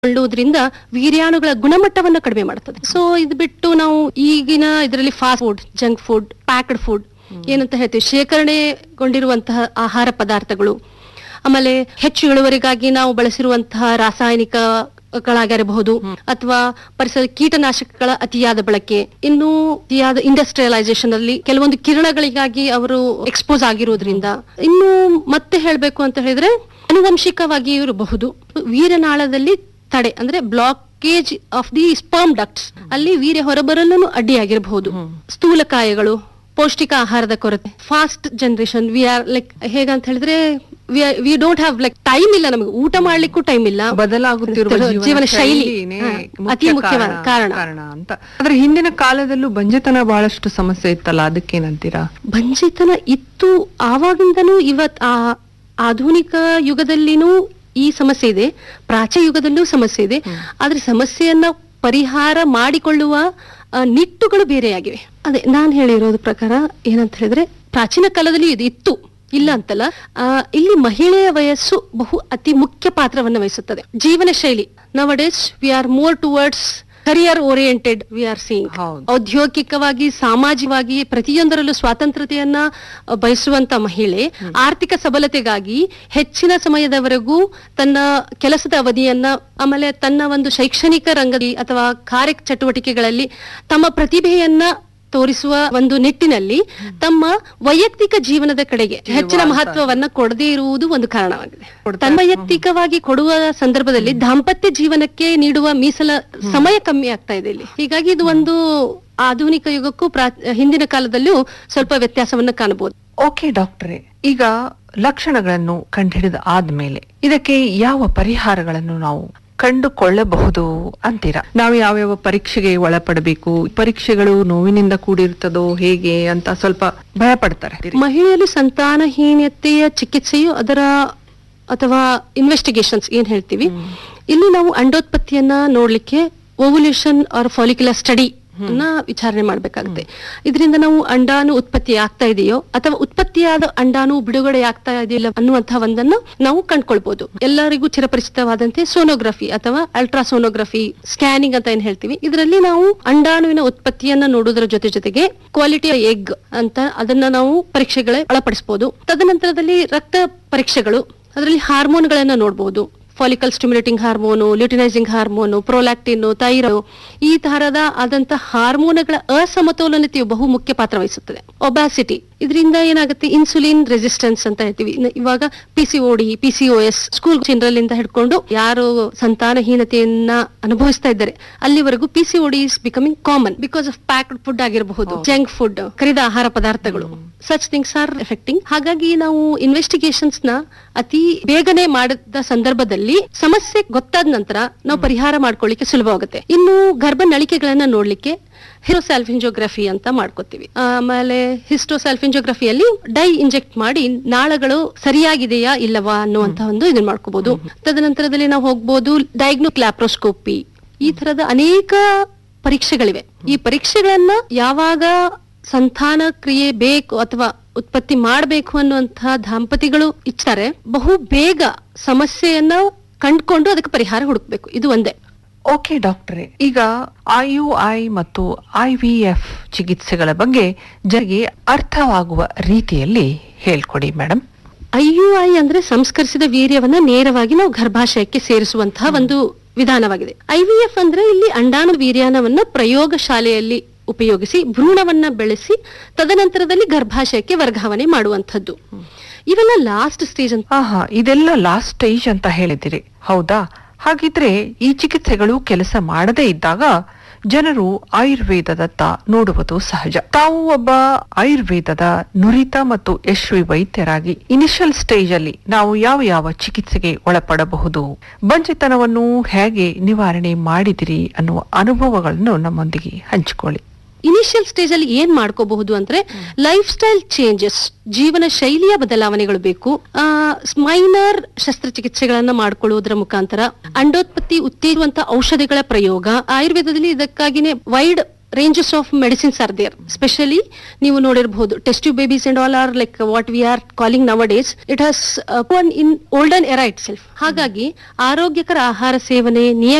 ಕೊಳ್ಳುವುದರಿಂದ ವೀರ್ಯಾಣುಗಳ ಗುಣಮಟ್ಟವನ್ನ ಕಡಿಮೆ ಮಾಡುತ್ತದೆ ಸೊ ಇದು ಬಿಟ್ಟು ನಾವು ಈಗಿನ ಇದರಲ್ಲಿ fast food junk food packed food ಏನಂತ ಹೇಳ್ತೀವಿ ಶೇಖರಣೆಗೊಂಡಿರುವಂತಹ ಆಹಾರ ಪದಾರ್ಥಗಳು ಆಮೇಲೆ ಹೆಚ್ಚು ಇಳುವರಿಗಾಗಿ ನಾವು ಬಳಸಿರುವಂತಹ ರಾಸಾಯನಿಕ ಗಳಾಗಿರಬಹುದು ಅಥವಾ ಪರಿಸರ ಕೀಟನಾಶಕಗಳ ಅತಿಯಾದ ಬಳಕೆ ಇನ್ನು ಅತಿಯಾದ ಇಂಡಸ್ಟ್ರಿಯಲೈಸೇಷನ್ ಅಲ್ಲಿ ಕೆಲವೊಂದು ಕಿರಣಗಳಿಗಾಗಿ ಅವರು ಎಕ್ಸ್ಪೋಸ್ ಆಗಿರೋದ್ರಿಂದ ಇನ್ನು ಮತ್ತೆ ಹೇಳ್ಬೇಕು ಅಂತ ಹೇಳಿದ್ರೆ ಆನುವಂಶಿಕವಾಗಿ ಇರಬಹುದು ವೀರನಾಳದಲ್ಲಿ ತಡೆ ಅಂದ್ರೆ blockage of the sperm ducts ಅಲ್ಲಿ ವೀರ್ಯ ಹೊರಬರಲು ಅಡ್ಡಿಯಾಗಿರಬಹುದು ಸ್ಥೂಲಕಾಯಗಳು ಪೌಷ್ಟಿಕ ಆಹಾರದ ಕೊರತೆ fast generation we are like ಹೇಗಂತ ಹೇಳಿದ್ರೆ we don't have like time ಇಲ್ಲ ನಮಗೆ ಊಟ ಮಾಡ್ಲಿಕ್ಕೂ ಟೈಮ್ ಇಲ್ಲ ಬದಲಾಗುತ್ತಿರುವ ಜೀವನ ಶೈಲಿ ಶೈಲಿನೇ ಹಾ, ಮುಖ್ಯ ಅತಿ ಮುಖ್ಯವಾದ ಕಾರಣ ಕಾರಣ ಅಂತ ಆದ್ರೆ ಹಿಂದಿನ ಕಾಲದಲ್ಲೂ ಬಂಜೆತನ ಬಹಳಷ್ಟು ಸಮಸ್ಯೆ ಇತ್ತಲ್ಲ ಅದಕ್ಕೇನಂತೀರಾ ಬಂಜೆತನ ಇತ್ತು ಆವಾಗಿಂದನೂ ಇವತ್ ಆ ಆಧುನಿಕ ಯುಗದಲ್ಲಿನೂ ಈ ಸಮಸ್ಯೆ ಇದೆ ಪ್ರಾಚ್ಯ ಯುಗದಲ್ಲೂ ಸಮಸ್ಯೆ ಇದೆ ಆದ್ರೆ ಸಮಸ್ಯೆಯನ್ನ ಪರಿಹಾರ ಮಾಡಿಕೊಳ್ಳುವ ಆ, ನಿಟ್ಟುಗಳು ಬೇರೆಯಾಗಿವೆ ಅದೇ ನಾನ್ ಹೇಳಿರೋದ್ರ ಪ್ರಕಾರ ಏನಂತ ಹೇಳಿದ್ರೆ ಪ್ರಾಚೀನ ಕಾಲದಲ್ಲಿ ಇದು ಇತ್ತು ಇಲ್ಲ ಅಂತಲ್ಲ ಆ, ಇಲ್ಲಿ ಮಹಿಳೆಯ ವಯಸ್ಸು ಬಹು ಅತಿ ಮುಖ್ಯ ಪಾತ್ರವನ್ನು ವಹಿಸುತ್ತದೆ ಜೀವನ ಶೈಲಿ nowadays we are more towards career oriented we are seeing ಹೌದು. ಔದ್ಯೋಗಿಕವಾಗಿ ಸಾಮಾಜಿಕವಾಗಿ ಪ್ರತಿಯೊಂದರಲ್ಲೂ ಸ್ವಾತಂತ್ರ್ಯತೆಯನ್ನ ಅ, ಬಯಸುವಂತ ಮಹಿಳೆ ಆರ್ಥಿಕ ಸಬಲತೆಗಾಗಿ ಹೆಚ್ಚಿನ ಸಮಯದವರೆಗೂ ತನ್ನ ಕೆಲಸದ ಅವಧಿಯನ್ನ ಆಮೇಲೆ ತನ್ನ ಒಂದು ಶೈಕ್ಷಣಿಕ ರಂಗದಲ್ಲಿ ಅಥವಾ ಕಾರ್ಯ ಚಟುವಟಿಕೆಗಳಲ್ಲಿ ತಮ್ಮ ಪ್ರತಿಭೆಯನ್ನ ತೋರಿಸುವ ಒಂದು ನಿಟ್ಟಿನಲ್ಲಿ ತಮ್ಮ ವೈಯಕ್ತಿಕ ಜೀವನದ ಕಡೆಗೆ ಹೆಚ್ಚಿನ ಮಹತ್ವವನ್ನ ಕೊಡದೇ ಇರುವುದು ಒಂದು ಕಾರಣವಾಗಿದೆ ತನ್ನ ವೈಯಕ್ತಿಕವಾಗಿ ಕೊಡುವ ಸಂದರ್ಭದಲ್ಲಿ ದಾಂಪತ್ಯ ಜೀವನಕ್ಕೆ ನೀಡುವ ಮೀಸಲ ಸಮಯ ಕಮ್ಮಿ ಆಗ್ತಾ ಇದೆ ಇಲ್ಲಿ ಹೀಗಾಗಿ ಇದು ಒಂದು ಆಧುನಿಕ ಯುಗಕ್ಕೂ ಪ್ರಾ- ಹಿಂದಿನ ಕಾಲದಲ್ಲೂ ಸ್ವಲ್ಪ ವ್ಯತ್ಯಾಸವನ್ನ ಕಾಣಬಹುದು ಓಕೆ ಡಾಕ್ಟ್ರೆ ಈಗ ಲಕ್ಷಣಗಳನ್ನು ಕಂಡುಹಿಡಿದ ಆದ್ಮೇಲೆ ಇದಕ್ಕೆ ಯಾವ ಪರಿಹಾರಗಳನ್ನು ನಾವು ಕಂಡುಕೊಳ್ಳಬಹುದು ಅಂತೀರಾ ನಾವು ಯಾವ್ಯಾವ ಪರೀಕ್ಷೆಗೆ ಒಳಪಡಬೇಕು ಪರೀಕ್ಷೆಗಳು ನೋವಿನಿಂದ ಕೂಡಿರ್ತದೋ ಹೇಗೆ ಅಂತ ಸ್ವಲ್ಪ ಭಯ ಪಡ್ತಾರೆ ಮಹಿಳೆಯಲ್ಲಿ ಸಂತಾನಹೀನತೆಯ ಚಿಕಿತ್ಸೆಯು ಅದರ ಅಥವಾ ಇನ್ವೆಸ್ಟಿಗೇಷನ್ಸ್ ಏನ್ ಹೇಳ್ತೀವಿ ಇಲ್ಲಿ ನಾವು ಅಂಡೋತ್ಪತ್ತಿಯನ್ನ ನೋಡ್ಲಿಕ್ಕೆ ಓವ್ಯುಲೇಷನ್ ಆರ್ ಫಾಲಿಕ್ಯುಲರ್ ಸ್ಟಡಿ ಅನ್ನ ವಿಚಾರಣೆ ಮಾಡ್ಬೇಕಾಗುತ್ತೆ ಇದರಿಂದ ನಾವು ಅಂಡಾಣು ಉತ್ಪತ್ತಿ ಆಗ್ತಾ ಇದೆಯೋ ಅಥವಾ ಉತ್ಪತ್ತಿಯಾದ ಅಂಡಾಣು ಬಿಡುಗಡೆ ಆಗ್ತಾ ಇದೆಯಲ್ಲ ಅನ್ನುವಂತಹ ಒಂದನ್ನು ನಾವು ಕಂಡ್ಕೊಳ್ಬಹುದು ಎಲ್ಲರಿಗೂ ಚಿರಪರಿಚಿತವಾದಂತೆ ಸೋನೋಗ್ರಫಿ ಅಥವಾ ಅಲ್ಟ್ರಾಸೋನೋಗ್ರಫಿ ಸ್ಕ್ಯಾನಿಂಗ್ ಅಂತ ಏನ್ ಹೇಳ್ತೀವಿ ಇದರಲ್ಲಿ ನಾವು ಅಂಡಾಣುವಿನ ಉತ್ಪತ್ತಿಯನ್ನ ನೋಡುವುದರ ಜೊತೆ ಜೊತೆಗೆ ಕ್ವಾಲಿಟಿ ಎಗ್ ಅಂತ ಅದನ್ನ ನಾವು ಪರೀಕ್ಷೆಗಳೇ ಒಳಪಡಿಸಬಹುದು ತದನಂತರದಲ್ಲಿ ರಕ್ತ ಪರೀಕ್ಷೆಗಳು ಅದರಲ್ಲಿ ಹಾರ್ಮೋನ್ಗಳನ್ನ ನೋಡಬಹುದು follicle stimulating hormone luteinizing hormone prolactin thyroid ಈ ತರಹದ ಆದಂತ ಹಾರ್ಮೋನ್ಗಳ ಅಸಮತೋಲನತೆಯು ಬಹು ಮುಖ್ಯ ಪಾತ್ರ ವಹಿಸುತ್ತದೆ ಒಬ್ಯಾಸಿಟಿ ಇದರಿಂದ ಏನಾಗುತ್ತೆ ಇನ್ಸುಲಿನ್ ರೆಸಿಸ್ಟೆನ್ಸ್ ಅಂತ ಹೇಳ್ತೀವಿ ಇನ್ನು ಇವಾಗ P C D P C O S school children ಇಂದ ಹಿಡ್ಕೊಂಡು ಯಾರು ಸಂತಾನಹೀನತೆಯನ್ನ ಅನುಭವಿಸ್ತಾ ಇದ್ದಾರೆ ಅಲ್ಲಿವರೆಗೂ P C D is becoming common because of packed food ಆಗಿರಬಹುದು ಜಂಕ್ ಫುಡ್ ಕರಿದ ಆಹಾರ ಪದಾರ್ಥಗಳು ಸಚ್ ಥಿಂಗ್ಸ್ ಆರ್ ಎಫೆಕ್ಟಿಂಗ್ ಹಾಗಾಗಿ ನಾವು ಇನ್ವೆಸ್ಟಿಗೇಷನ್ಸ್ ನ ಅತಿ ಬೇಗನೆ ಮಾಡಿದ ಸಂದರ್ಭದಲ್ಲಿ ಸಮಸ್ಯೆ ಗೊತ್ತಾದ ನಂತರ ನಾವು ಪರಿಹಾರ ಮಾಡ್ಕೊಳ್ಳಿಕ್ಕೆ ಸುಲಭವಾಗುತ್ತೆ ಇನ್ನು ಗರ್ಭ ನಳಿಕೆಗಳನ್ನ ನೋಡ್ಲಿಕ್ಕೆ ಹಿರೋಸ್ಯಾಲ್ಫಿಂಜೋಗ್ರಫಿ ಅಂತ ಮಾಡ್ಕೋತೀವಿ ಆಮೇಲೆ ಹಿಸ್ಟೋಸ್ಯಾಲ್ಫಿಂಜೋಗ್ರಫಿಯಲ್ಲಿ ಡೈ ಇಂಜೆಕ್ಟ್ ಮಾಡಿ ನಾಳಗಳು ಸರಿಯಾಗಿದೆಯಾ ಇಲ್ಲವಾ ಅನ್ನುವಂತ ಒಂದು ಇದನ್ನ ಮಾಡ್ಕೋಬಹುದು ತದನಂತರದಲ್ಲಿ ನಾವು ಹೋಗ್ಬೋದು ಡಯಾಗ್ನೋ ಲ್ಯಾಪ್ರೋಸ್ಕೋಪಿ ಈ ತರದ ಅನೇಕ ಪರೀಕ್ಷೆಗಳಿವೆ ಈ ಪರೀಕ್ಷೆಗಳನ್ನ ಯಾವಾಗ ಸಂತಾನ ಕ್ರಿಯೆ ಬೇಕು ಅಥವಾ ಉತ್ಪತ್ತಿ ಮಾಡಬೇಕು ಅನ್ನುವಂತಹ ದಾಂಪತಿಗಳು ಇಚ್ಛಾರೆ ಬಹು ಬೇಗ ಸಮಸ್ಯೆಯನ್ನ ಕಂಡ್ಕೊಂಡು ಅದಕ್ಕೆ ಪರಿಹಾರ ಹುಡುಕ್ಬೇಕು ಇದು ಒಂದೇ ಓಕೆ ಡಾಕ್ಟ್ರೆ ಈಗ ಐಯುಐ ಮತ್ತು ಐವಿಎಫ್ ಚಿಕಿತ್ಸೆಗಳ ಬಗ್ಗೆ ಜನರಿಗೆ ಅರ್ಥವಾಗುವ ರೀತಿಯಲ್ಲಿ ಹೇಳ್ಕೊಡಿ ಮೇಡಮ್ ಐ ಯು ಐ ಅಂದ್ರೆ ಸಂಸ್ಕರಿಸಿದ ವೀರ್ಯವನ್ನ ನೇರವಾಗಿ ನಾವು ಗರ್ಭಾಶಯಕ್ಕೆ ಸೇರಿಸುವಂತಹ ಒಂದು ವಿಧಾನವಾಗಿದೆ ಐ ವಿ ಎಫ್ ಅಂದ್ರೆ ಇಲ್ಲಿ ಅಂಡಾಣು ವೀರ್ಯಾಣವನ್ನ ಪ್ರಯೋಗಶಾಲೆಯಲ್ಲಿ ಉಪಯೋಗಿಸಿ ಭ್ರೂಣವನ್ನ ಬೆಳೆಸಿ ತದನಂತರದಲ್ಲಿ ಗರ್ಭಾಶಯಕ್ಕೆ ವರ್ಗಾವಣೆ ಮಾಡುವಂಥದ್ದು ಇವೆಲ್ಲ ಲಾಸ್ಟ್ ಸ್ಟೇಜ್ ಅಂತ ಆಹಾ ಇದೆಲ್ಲ ಲಾಸ್ಟ್ ಸ್ಟೇಜ್ ಅಂತ ಹೇಳಿದಿರಿ ಹೌದಾ ಹಾಗಿದ್ರೆ ಈ ಚಿಕಿತ್ಸೆಗಳು ಕೆಲಸ ಮಾಡದೇ ಇದ್ದಾಗ ಜನರು ಆಯುರ್ವೇದದತ್ತ ನೋಡುವುದು ಸಹಜ ತಾವು ಒಬ್ಬ ಆಯುರ್ವೇದದ ನುರಿತ ಮತ್ತು ಯಶಸ್ವಿ ವೈದ್ಯರಾಗಿ ಇನಿಷಿಯಲ್ ಸ್ಟೇಜ್ ಅಲ್ಲಿ ನಾವು ಯಾವ ಯಾವ ಚಿಕಿತ್ಸೆಗೆ ಒಳಪಡಬಹುದು ಬಂಜೆತನವನ್ನು ಹೇಗೆ ನಿವಾರಣೆ ಮಾಡಿದಿರಿ ಅನ್ನುವ ಅನುಭವಗಳನ್ನು ನಮ್ಮೊಂದಿಗೆ ಹಂಚಿಕೊಳ್ಳಿ ಇನಿಷಿಯಲ್ ಸ್ಟೇಜ್ ಅಲ್ಲಿ ಏನ್ ಮಾಡ್ಕೋಬಹುದು ಅಂದ್ರೆ ಲೈಫ್ ಸ್ಟೈಲ್ ಚೇಂಜಸ್ ಜೀವನ ಶೈಲಿಯ ಬದಲಾವಣೆಗಳು ಬೇಕು ಮೈನರ್ ಶಸ್ತ್ರಚಿಕಿತ್ಸೆಗಳನ್ನ ಮಾಡ್ಕೊಳ್ಳುವುದರ ಮುಖಾಂತರ ಅಂಡೋತ್ಪತ್ತಿ ಉತ್ತೇಜುವಂತ ಔಷಧಿಗಳ ಪ್ರಯೋಗ ಆಯುರ್ವೇದದಲ್ಲಿ ಇದಕ್ಕಾಗಿನೇ wide ranges of medicines are there specially ನೀವು ನೋಡಿರಬಹುದು test babies and all are like what we are calling nowadays it has in olden era itself ಹಾಗಾಗಿ ಆರೋಗ್ಯಕರ ಆಹಾರ ಸೇವನೆ ನಿಯಮಿತ